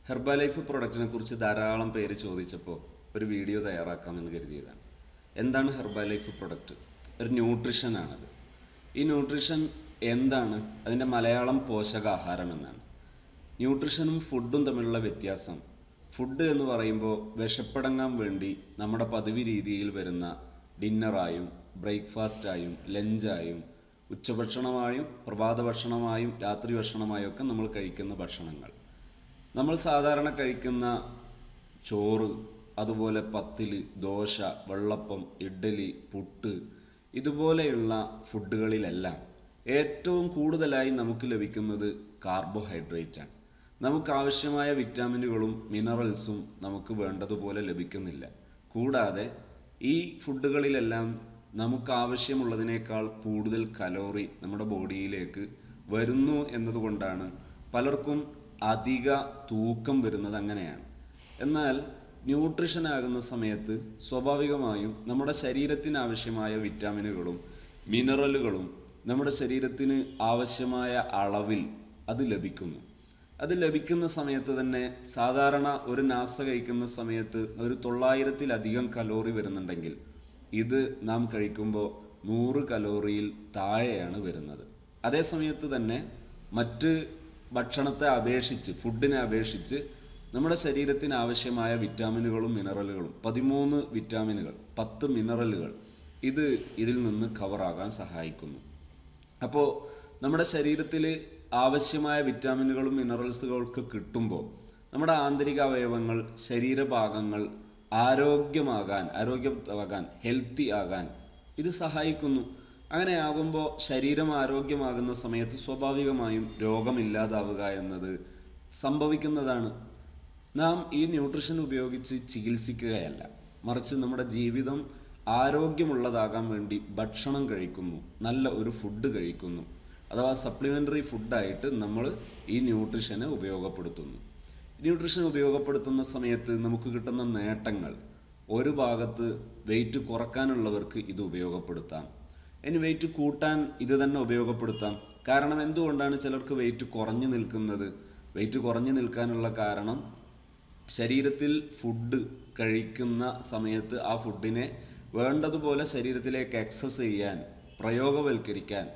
ഹെർബ life പ്രൊഡക്റ്റിനെ കുറിച്ച് ധാരാളം പേര് ചോദിച്ചപ്പോൾ ഒരു വീഡിയോ തയ്യാറാക്കാമെന്ന് കരുതിയതാണ് എന്താണ് ഹെർബ ലൈഫ് പ്രൊഡക്റ്റ് ഒരു ന്യൂട്രിഷനാണത് ഈ ന്യൂട്രിഷൻ എന്താണ് അതിൻ്റെ മലയാളം പോഷകാഹാരം എന്നാണ് ന്യൂട്രിഷനും ഫുഡും തമ്മിലുള്ള വ്യത്യാസം ഫുഡ് എന്ന് പറയുമ്പോൾ വിശപ്പടങ്ങാൻ വേണ്ടി നമ്മുടെ പതിവ് രീതിയിൽ വരുന്ന ഡിന്നറായും ബ്രേക്ക്ഫാസ്റ്റായും ലഞ്ചായും ഉച്ചഭക്ഷണമായും പ്രഭാത ഭക്ഷണമായും രാത്രി ഭക്ഷണമായും ഒക്കെ നമ്മൾ കഴിക്കുന്ന ഭക്ഷണങ്ങൾ നമ്മൾ സാധാരണ കഴിക്കുന്ന ചോറ് അതുപോലെ പത്തില് ദോശ വെള്ളപ്പം ഇഡ്ഡലി പുട്ട് ഇതുപോലെയുള്ള ഫുഡുകളിലെല്ലാം ഏറ്റവും കൂടുതലായി നമുക്ക് ലഭിക്കുന്നത് കാർബോഹൈഡ്രേറ്റ് ആണ് നമുക്ക് ആവശ്യമായ വിറ്റാമിനുകളും മിനറൽസും നമുക്ക് വേണ്ടതുപോലെ ലഭിക്കുന്നില്ല കൂടാതെ ഈ ഫുഡുകളിലെല്ലാം നമുക്ക് ആവശ്യമുള്ളതിനേക്കാൾ കൂടുതൽ കലോറി നമ്മുടെ ബോഡിയിലേക്ക് വരുന്നു എന്നതുകൊണ്ടാണ് പലർക്കും അധിക തൂക്കം വരുന്നത് അങ്ങനെയാണ് എന്നാൽ ന്യൂട്രിഷൻ ആകുന്ന സമയത്ത് സ്വാഭാവികമായും നമ്മുടെ ശരീരത്തിന് ആവശ്യമായ വിറ്റാമിനുകളും മിനറലുകളും നമ്മുടെ ശരീരത്തിന് ആവശ്യമായ അളവിൽ അത് ലഭിക്കുന്നു അത് ലഭിക്കുന്ന സമയത്ത് തന്നെ സാധാരണ ഒരു നാസ്ത കഴിക്കുന്ന സമയത്ത് ഒരു തൊള്ളായിരത്തിലധികം കലോറി വരുന്നുണ്ടെങ്കിൽ ഇത് നാം കഴിക്കുമ്പോൾ നൂറ് കലോറിയിൽ താഴെയാണ് വരുന്നത് അതേ സമയത്ത് തന്നെ മറ്റ് ഭക്ഷണത്തെ അപേക്ഷിച്ച് ഫുഡിനെ അപേക്ഷിച്ച് നമ്മുടെ ശരീരത്തിന് ആവശ്യമായ വിറ്റാമിനുകളും മിനറലുകളും പതിമൂന്ന് വിറ്റാമിനുകൾ പത്ത് മിനറലുകൾ ഇത് ഇതിൽ നിന്ന് കവറാകാൻ സഹായിക്കുന്നു അപ്പോൾ നമ്മുടെ ശരീരത്തിൽ ആവശ്യമായ വിറ്റാമിനുകളും മിനറൽസുകൾക്ക് കിട്ടുമ്പോൾ നമ്മുടെ ആന്തരിക അവയവങ്ങൾ ശരീരഭാഗങ്ങൾ ആരോഗ്യമാകാൻ ആരോഗ്യമാകാൻ ഹെൽത്തി ആകാൻ ഇത് സഹായിക്കുന്നു അങ്ങനെ ആകുമ്പോൾ ശരീരം ആരോഗ്യമാകുന്ന സമയത്ത് സ്വാഭാവികമായും രോഗമില്ലാതാവുക എന്നത് സംഭവിക്കുന്നതാണ് നാം ഈ ന്യൂട്രിഷൻ ഉപയോഗിച്ച് ചികിത്സിക്കുകയല്ല മറിച്ച് നമ്മുടെ ജീവിതം ആരോഗ്യമുള്ളതാകാൻ വേണ്ടി ഭക്ഷണം കഴിക്കുന്നു നല്ല ഒരു ഫുഡ് കഴിക്കുന്നു അഥവാ സപ്ലിമെൻ്ററി ഫുഡായിട്ട് നമ്മൾ ഈ ന്യൂട്രിഷനെ ഉപയോഗപ്പെടുത്തുന്നു ന്യൂട്രിഷൻ ഉപയോഗപ്പെടുത്തുന്ന സമയത്ത് നമുക്ക് കിട്ടുന്ന നേട്ടങ്ങൾ ഒരു ഭാഗത്ത് വെയിറ്റ് കുറക്കാനുള്ളവർക്ക് ഇത് ഉപയോഗപ്പെടുത്താം ഇനി വെയിറ്റ് കൂട്ടാൻ ഇത് തന്നെ ഉപയോഗപ്പെടുത്താം കാരണം എന്തുകൊണ്ടാണ് ചിലർക്ക് വെയിറ്റ് കുറഞ്ഞു നിൽക്കുന്നത് വെയിറ്റ് കുറഞ്ഞു നിൽക്കാനുള്ള കാരണം ശരീരത്തിൽ ഫുഡ് കഴിക്കുന്ന സമയത്ത് ആ ഫുഡിനെ വേണ്ടതുപോലെ ശരീരത്തിലേക്ക് എക്സസ് ചെയ്യാൻ പ്രയോഗവൽക്കരിക്കാൻ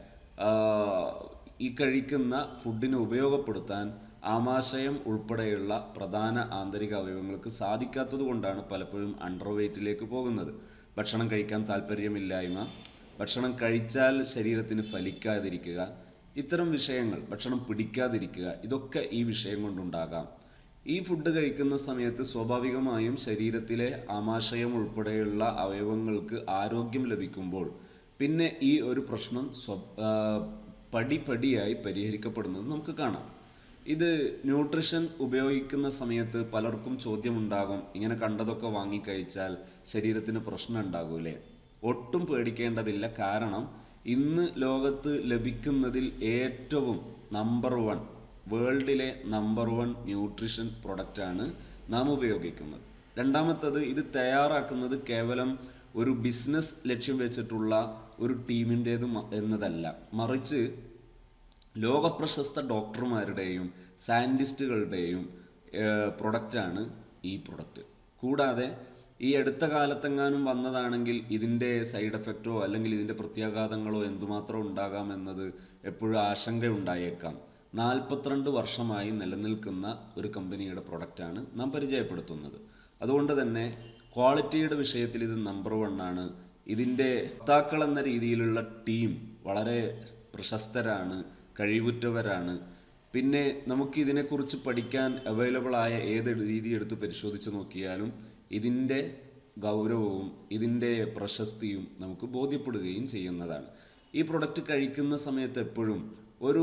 ഈ കഴിക്കുന്ന ഫുഡിനെ ഉപയോഗപ്പെടുത്താൻ ആമാശയം ഉൾപ്പെടെയുള്ള പ്രധാന ആന്തരിക അവയവങ്ങൾക്ക് സാധിക്കാത്തത് കൊണ്ടാണ് പലപ്പോഴും അണ്ടർ വെയിറ്റിലേക്ക് പോകുന്നത് ഭക്ഷണം കഴിക്കാൻ താല്പര്യമില്ലായ്മ ഭക്ഷണം കഴിച്ചാൽ ശരീരത്തിന് ഫലിക്കാതിരിക്കുക ഇത്തരം വിഷയങ്ങൾ ഭക്ഷണം പിടിക്കാതിരിക്കുക ഇതൊക്കെ ഈ വിഷയം കൊണ്ടുണ്ടാകാം ഈ ഫുഡ് കഴിക്കുന്ന സമയത്ത് സ്വാഭാവികമായും ശരീരത്തിലെ ആമാശയം ഉൾപ്പെടെയുള്ള അവയവങ്ങൾക്ക് ആരോഗ്യം ലഭിക്കുമ്പോൾ പിന്നെ ഈ ഒരു പ്രശ്നം സ്വ പടിപടിയായി പരിഹരിക്കപ്പെടുന്നത് നമുക്ക് കാണാം ഇത് ന്യൂട്രിഷൻ ഉപയോഗിക്കുന്ന സമയത്ത് പലർക്കും ചോദ്യമുണ്ടാകും ഇങ്ങനെ കണ്ടതൊക്കെ വാങ്ങിക്കഴിച്ചാൽ ശരീരത്തിന് പ്രശ്നം ഉണ്ടാകൂലേ ഒട്ടും പേടിക്കേണ്ടതില്ല കാരണം ഇന്ന് ലോകത്ത് ലഭിക്കുന്നതിൽ ഏറ്റവും നമ്പർ വൺ വേൾഡിലെ നമ്പർ വൺ ന്യൂട്രിഷൻ പ്രൊഡക്റ്റാണ് നാം ഉപയോഗിക്കുന്നത് രണ്ടാമത്തത് ഇത് തയ്യാറാക്കുന്നത് കേവലം ഒരു ബിസിനസ് ലക്ഷ്യം വെച്ചിട്ടുള്ള ഒരു ടീമിൻ്റേത് എന്നതല്ല മറിച്ച് ലോകപ്രശസ്ത ഡോക്ടർമാരുടെയും സയൻറ്റിസ്റ്റുകളുടെയും പ്രൊഡക്റ്റാണ് ഈ പ്രൊഡക്റ്റ് കൂടാതെ ഈ അടുത്ത കാലത്തെങ്ങാനും വന്നതാണെങ്കിൽ ഇതിൻ്റെ സൈഡ് എഫക്റ്റോ അല്ലെങ്കിൽ ഇതിൻ്റെ പ്രത്യാഘാതങ്ങളോ എന്തുമാത്രം ഉണ്ടാകാമെന്നത് എപ്പോഴും ആശങ്കയുണ്ടായേക്കാം നാൽപ്പത്തിരണ്ട് വർഷമായി നിലനിൽക്കുന്ന ഒരു കമ്പനിയുടെ പ്രൊഡക്റ്റാണ് നാം പരിചയപ്പെടുത്തുന്നത് അതുകൊണ്ട് തന്നെ ക്വാളിറ്റിയുടെ വിഷയത്തിൽ ഇത് നമ്പർ വൺ ആണ് ഇതിൻ്റെ ഭർത്താക്കൾ എന്ന രീതിയിലുള്ള ടീം വളരെ പ്രശസ്തരാണ് കഴിവുറ്റവരാണ് പിന്നെ നമുക്ക് ഇതിനെക്കുറിച്ച് പഠിക്കാൻ അവൈലബിൾ ആയ ഏത് രീതി എടുത്ത് പരിശോധിച്ച് നോക്കിയാലും ഇതിൻ്റെ ഗൗരവവും ഇതിൻ്റെ പ്രശസ്തിയും നമുക്ക് ബോധ്യപ്പെടുകയും ചെയ്യുന്നതാണ് ഈ പ്രൊഡക്റ്റ് കഴിക്കുന്ന സമയത്ത് എപ്പോഴും ഒരു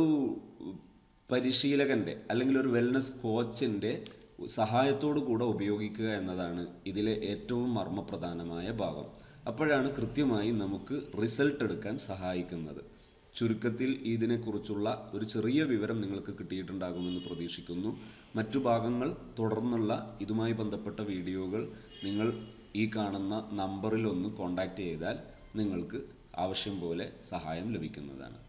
പരിശീലകൻ്റെ അല്ലെങ്കിൽ ഒരു വെൽനസ് കോച്ചിൻ്റെ സഹായത്തോടു കൂടെ ഉപയോഗിക്കുക എന്നതാണ് ഇതിലെ ഏറ്റവും മർമ്മപ്രധാനമായ ഭാഗം അപ്പോഴാണ് കൃത്യമായി നമുക്ക് റിസൾട്ട് എടുക്കാൻ സഹായിക്കുന്നത് ചുരുക്കത്തിൽ ഇതിനെക്കുറിച്ചുള്ള ഒരു ചെറിയ വിവരം നിങ്ങൾക്ക് കിട്ടിയിട്ടുണ്ടാകുമെന്ന് പ്രതീക്ഷിക്കുന്നു മറ്റു ഭാഗങ്ങൾ തുടർന്നുള്ള ഇതുമായി ബന്ധപ്പെട്ട വീഡിയോകൾ നിങ്ങൾ ഈ കാണുന്ന നമ്പറിൽ ഒന്ന് കോൺടാക്റ്റ് ചെയ്താൽ നിങ്ങൾക്ക് ആവശ്യം പോലെ സഹായം ലഭിക്കുന്നതാണ്